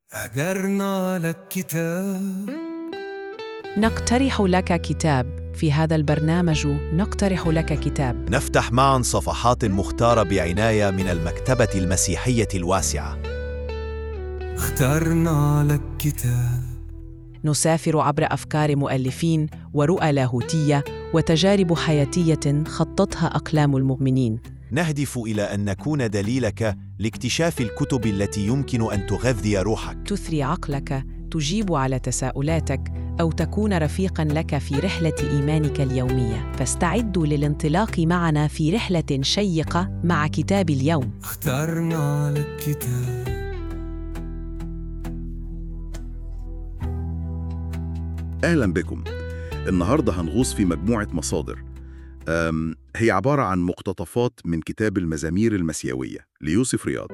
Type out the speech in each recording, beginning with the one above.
أجرنا لك كتاب نقترح لك كتاب في هذا البرنامج نقترح لك كتاب نفتح معا صفحات مختارة بعناية من المكتبة المسيحية الواسعة اخترنا لك كتاب نسافر عبر افكار مؤلفين ورؤى لاهوتيه وتجارب حياتيه خطتها اقلام المؤمنين نهدف إلى أن نكون دليلك لاكتشاف الكتب التي يمكن أن تغذي روحك تثري عقلك تجيب على تساؤلاتك او تكون رفيقا لك في رحله ايمانك اليوميه فاستعدوا للانطلاق معنا في رحله شيقه مع كتاب اليوم اخترنا لك كتاب أهلا بكم النهاردة هنغوص في مجموعة مصادر أم، هي عبارة عن مقتطفات من كتاب المزامير المسيوية ليوسف رياض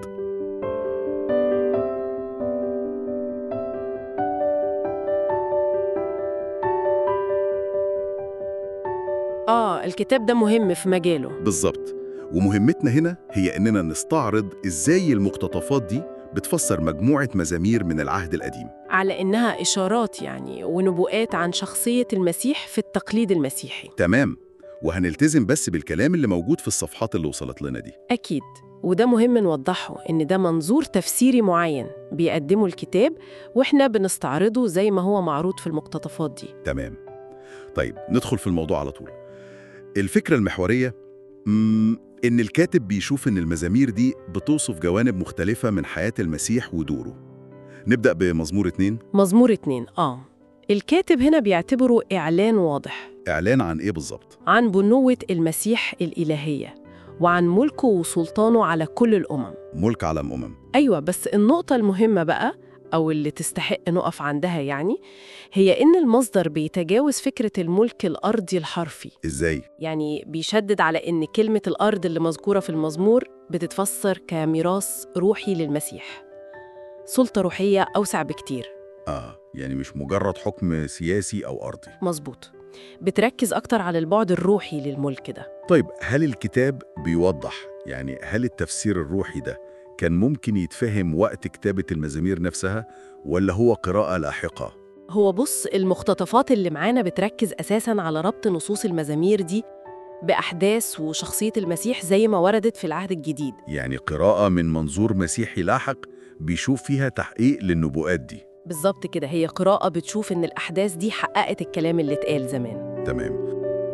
آه الكتاب ده مهم في مجاله بالظبط ومهمتنا هنا هي إننا نستعرض إزاي المقتطفات دي بتفسر مجموعة مزامير من العهد القديم على إنها إشارات يعني ونبوءات عن شخصية المسيح في التقليد المسيحي تمام وهنلتزم بس بالكلام اللي موجود في الصفحات اللي وصلت لنا دي أكيد وده مهم نوضحه إن ده منظور تفسيري معين بيقدمه الكتاب وإحنا بنستعرضه زي ما هو معروض في المقتطفات دي تمام طيب ندخل في الموضوع على طول الفكرة المحورية مم، إن الكاتب بيشوف إن المزامير دي بتوصف جوانب مختلفة من حياة المسيح ودوره نبدأ بمزمور اتنين مزمور اتنين آه الكاتب هنا بيعتبره إعلان واضح إعلان عن إيه بالظبط؟ عن بنوة المسيح الإلهية وعن ملكه وسلطانه على كل الأمم ملك علم أمم أيوة بس النقطة المهمة بقى أو اللي تستحق نقف عندها يعني هي إن المصدر بيتجاوز فكرة الملك الأرضي الحرفي إزاي؟ يعني بيشدد على إن كلمة الأرض اللي مذكورة في المزمور بتتفسر كميراث روحي للمسيح سلطة روحية أوسع بكتير آه يعني مش مجرد حكم سياسي أو أرضي مظبوط بتركز أكتر على البعد الروحي للملك ده طيب هل الكتاب بيوضح يعني هل التفسير الروحي ده كان ممكن يتفهم وقت كتابة المزامير نفسها ولا هو قراءة لاحقة؟ هو بص المقتطفات اللي معانا بتركز أساساً على ربط نصوص المزامير دي بأحداث وشخصية المسيح زي ما وردت في العهد الجديد يعني قراءة من منظور مسيحي لاحق بيشوف فيها تحقيق للنبوءات دي بالظبط كده هي قراءة بتشوف إن الأحداث دي حققت الكلام اللي اتقال زمان تمام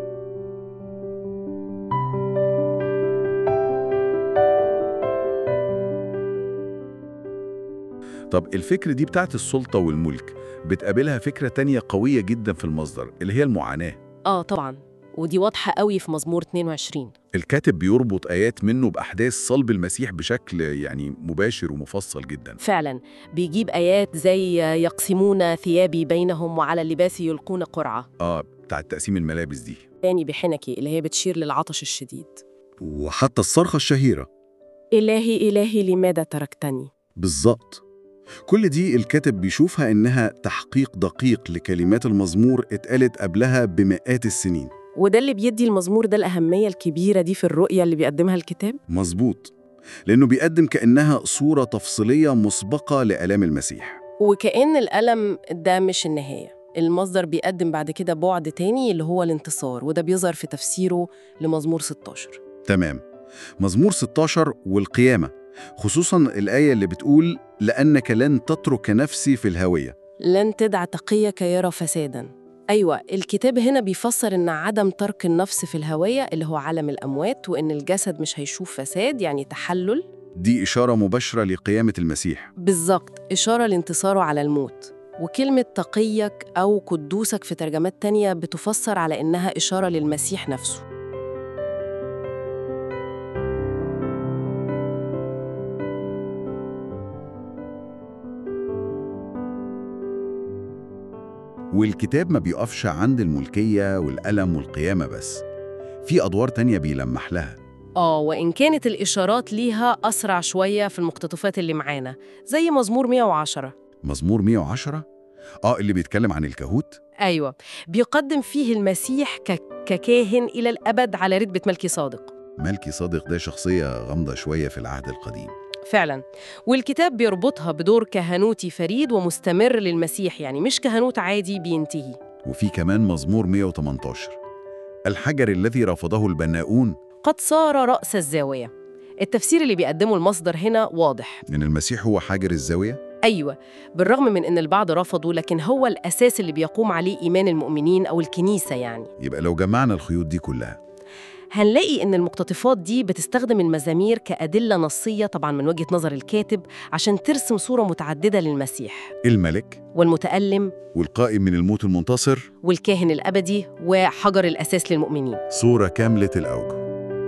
طب الفكرة دي بتاعت السلطة والملك بتقابلها فكرة تانية قوية جدا في المصدر اللي هي المعاناة آه طبعاً ودي واضحة قوي في مزمور 22 الكاتب بيربط آيات منه بأحداث صلب المسيح بشكل يعني مباشر ومفصل جدا فعلاً بيجيب آيات زي يقسمون ثيابي بينهم وعلى اللباس يلقون قرعة آه بتاعت تقسيم الملابس دي تاني بحنكي اللي هي بتشير للعطش الشديد وحتى الصرخة الشهيرة إلهي إلهي لماذا تركتني؟ بالظبط كل دي الكاتب بيشوفها إنها تحقيق دقيق لكلمات المزمور اتقالت قبلها بمئات السنين وده اللي بيدي المزمور ده الأهمية الكبيرة دي في الرؤية اللي بيقدمها الكتاب مظبوط لأنه بيقدم كأنها صورة تفصيلية مسبقة لآلام المسيح وكأن الألم ده مش النهاية المصدر بيقدم بعد كده بعد تاني اللي هو الانتصار وده بيظهر في تفسيره لمزمور 16 تمام مزمور 16 والقيامة خصوصا الآية اللي بتقول لأنك لن تترك نفسي في الهوية لن تدع تقيك يرى فسادا أيوة الكتاب هنا بيفسر إن عدم ترك النفس في الهوية اللي هو عالم الأموات وإن الجسد مش هيشوف فساد يعني تحلل دي إشارة مباشرة لقيامة المسيح بالظبط إشارة لانتصاره على الموت وكلمة تقيك أو قدوسك في ترجمات تانية بتفسر على إنها إشارة للمسيح نفسه والكتاب ما بيقفش عند الملكية والألم والقيامة بس في أدوار تانية بيلمح لها آه وإن كانت الإشارات ليها أسرع شوية في المقتطفات اللي معانا زي مزمور 110 مزمور 110 آه اللي بيتكلم عن الكهوت أيوة بيقدم فيه المسيح ك... ككاهن إلى الأبد على رتبة ملكي صادق ملكي صادق ده شخصية غامضة شوية في العهد القديم فعلا والكتاب بيربطها بدور كهنوتي فريد ومستمر للمسيح يعني مش كهنوت عادي بينتهي وفي كمان مزمور 118 الحجر الذي رفضه البناؤون قد صار رأس الزاوية التفسير اللي بيقدمه المصدر هنا واضح إن المسيح هو حجر الزاوية أيوة بالرغم من أن البعض رفضوا لكن هو الأساس اللي بيقوم عليه إيمان المؤمنين أو الكنيسة يعني يبقى لو جمعنا الخيوط دي كلها هنلاقي إن المقتطفات دي بتستخدم المزامير كأدلة نصية طبعا من وجهة نظر الكاتب عشان ترسم صورة متعددة للمسيح الملك والمتألم والقائم من الموت المنتصر والكاهن الأبدي وحجر الأساس للمؤمنين صورة كاملة الأوجه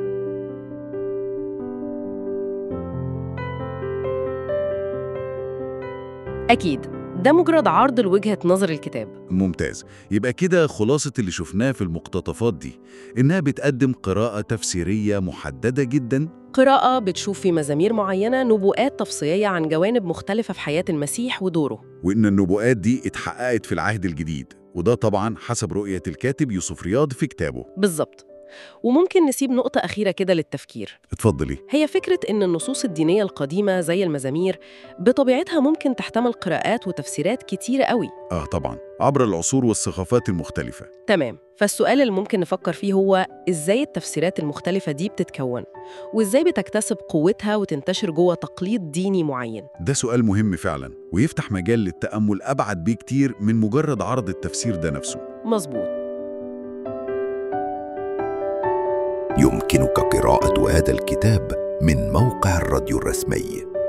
أكيد ده مجرد عرض لوجهة نظر الكتاب ممتاز يبقى كده خلاصة اللي شفناه في المقتطفات دي إنها بتقدم قراءة تفسيرية محددة جدا قراءة بتشوف في مزامير معينة نبوءات تفصيلية عن جوانب مختلفة في حياة المسيح ودوره وإن النبوءات دي اتحققت في العهد الجديد وده طبعا حسب رؤية الكاتب يوسف رياض في كتابه بالظبط وممكن نسيب نقطة أخيرة كده للتفكير اتفضلي هي فكرة إن النصوص الدينية القديمة زي المزامير بطبيعتها ممكن تحتمل قراءات وتفسيرات كتيرة قوي آه طبعا عبر العصور والثقافات المختلفة تمام فالسؤال اللي ممكن نفكر فيه هو إزاي التفسيرات المختلفة دي بتتكون وإزاي بتكتسب قوتها وتنتشر جوه تقليد ديني معين ده سؤال مهم فعلا ويفتح مجال للتأمل أبعد بكتير من مجرد عرض التفسير ده نفسه مظبوط يمكنك قراءة هذا الكتاب من موقع الراديو الرسمي